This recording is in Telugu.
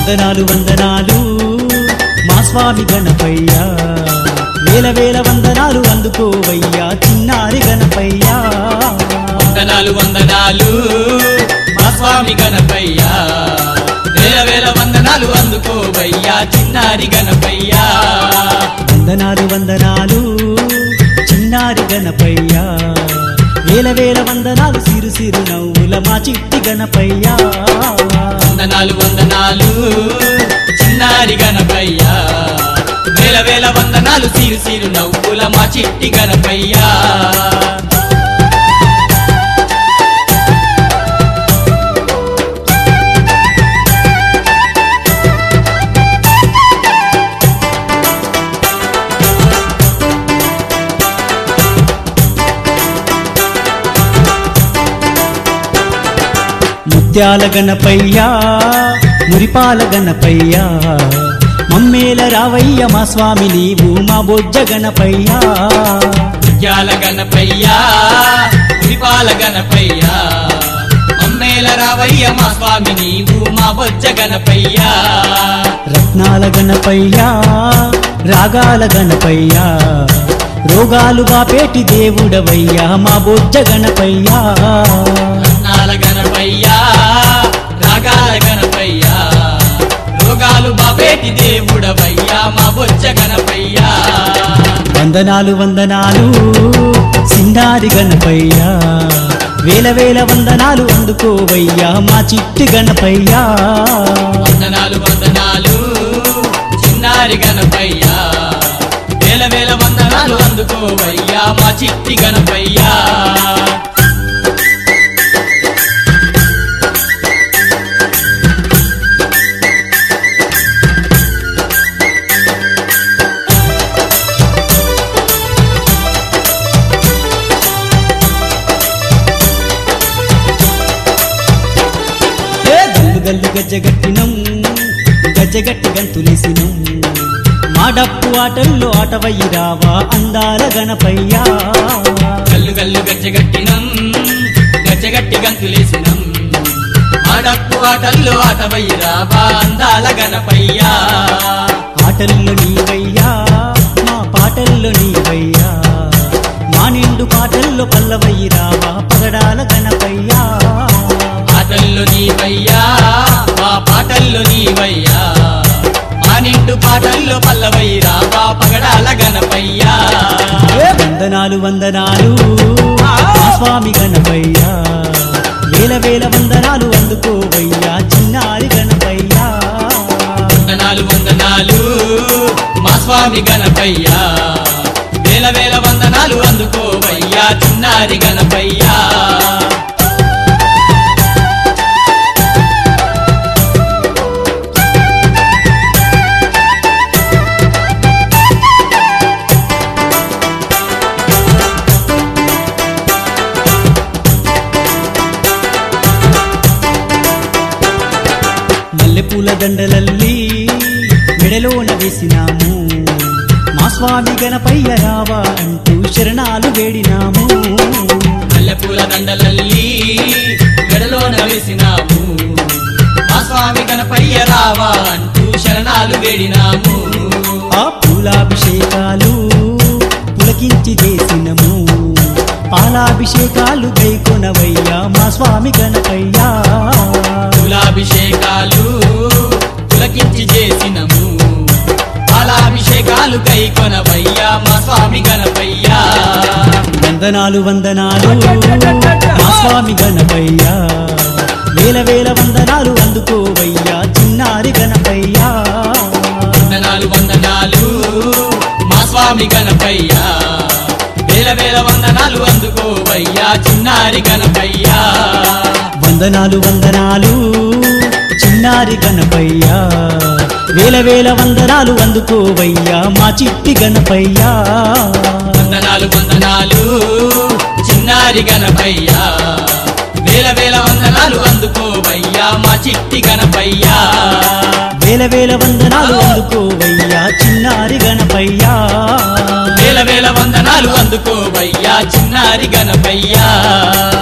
వందనాలు వందనాలు మా స్వామి గణపయ్యా వేల వేల వందనాలు అందుకోవయ్యా చిన్నారి గణపయ్యా వందనాలు వందనాలు మా స్వామి గణపయ్యా వేల వేల వందనాలు అందుకోవయ్యా చిన్నారి గణపయ్యా వందనాలు వందనాలు చిన్నారి గణపయ్యా వేల వేల వందనాలు సిరు సిరు నవ్వుల మా చిట్టి గణపయ్యా వందనాలు వందనాలు చిన్నారి గణపయ్యా వేల వేల వందనాలు సిరు సిరు నవ్వుల మా చిట్టి గణపయ్యా ముత్యాల గణపయ్యా మురిపాల గణపయ్యా మమ్మేల రావయ్య మా స్వామి నీవు మా బొజ్జ గణపయ్యా ముత్యాల గణపయ్యా ఉరిపాల గణపయ్యా అమ్మేల రావయ్య మా స్వామి నీవు మా బొజ్జ గణపయ్యా రత్నాల గణపయ్యా రాగాల గణపయ్యా రోగాలు బాపేటి దేవుడవయ్యా మా బొజ్జ గణపయ్యా రత్నాల గణపయ్యా రాగాల గణపయ్యా రోగాలు బాబేటి దేవుడవయ్యా మా బొజ్జ గణపయ్యా వందనాలు వందనాలు సింగారి గణపయ్యా వేల వేల వందనాలు అందుకోవయ్యా మా చిట్టి గణపయ్యా వందనాలు వందనాలు చిన్నారి గణపయ్యా వేల వేల వందనాలు అందుకోవయ్యా మా చిట్టి గణపయ్యా ఏ గల్లు గల్లు గజ్జగట్టినం గజ్జగట్టి గంతులేసినం మా డప్పు ఆటల్లో ఆటవయ్యి రావా అందాల గణపయ్యా గల్లు గల్లు గజ్జగట్టినం గజ్జగట్టి గంతులేసినం ఆడప్పు ఆటల్లో ఆటవయ్యరా బా అందాల గణపయ్యా ఆటల్లో నీవయ్యా మా పాటల్లో నీవయ్యా మా నిండు పాటల్లో పల్లవయ్యి రావా పగడాల గణపయ్యా ఆటల్లో నీవయ్యా మా పాటల్లో నీవయ్యా మా నిండు పాటల్లో పల్లవయ్యరా బా పగడాల గణపయ్యా ఏ వందనాలు వందనాలు మా స్వామి గణపయ్యా వేల వేల వందనాలు అందుకోవయ్యా చిన్నారి గణపయ్యా వందనాలు వందనాలు మా స్వామి గణపయ్యా వేల వేల వందనాలు అందుకోవయ్యా చిన్నారి గణపయ్యా మల్లెపూల దండలల్లి మెడలోన వేసినాము మా స్వామి గణపయ్య రావా అంటూ శరణాలు వేడినాము మల్లెపూల దండలల్లి గడలోన వేసినాము మా స్వామి గణపయ్య రావా అంటూ శరణాలు వేడినాము ఆ పూలాభిషేకాలు పులకించి చేసినము పాలాభిషేకాలు గైకొనవయ్యా మా స్వామి గణపయ్యా కులాభిషేకాలు పులకించి చేసినము పాలాభిషేకాలు కైకొనవయ్యా మా స్వామి గణపయ్యా వందనాలు వందనాలు మా స్వామి గణపయ్యా వేల వేల వందనాలు అందుకోవయ్యా చిన్నారి గణపయ్యా వందనాలు వందనాలు మా స్వామి గణపయ్యా వేల వేల వందనాలు అందుకోవయ్యా చిన్నారి గణపయ్యా వందనాలు వందనాలు చిన్నారి గణపయ్యా వేల వేల వందనాలు అందుకోవయ్యా మా చిట్టి గణపయ్యా వందనాలు వందనాలు చిన్నారి గణపయ్యా వేల వేల వందనాలు అందుకోవయ్యా మా చిట్టి గణపయ్యా వేల వేల వందనాలు అందుకోవయ్యా చిన్నారి గణపయ్యా వేల వేల వందనాలు అందుకోవయ్యా చిన్నారి గణపయ్యా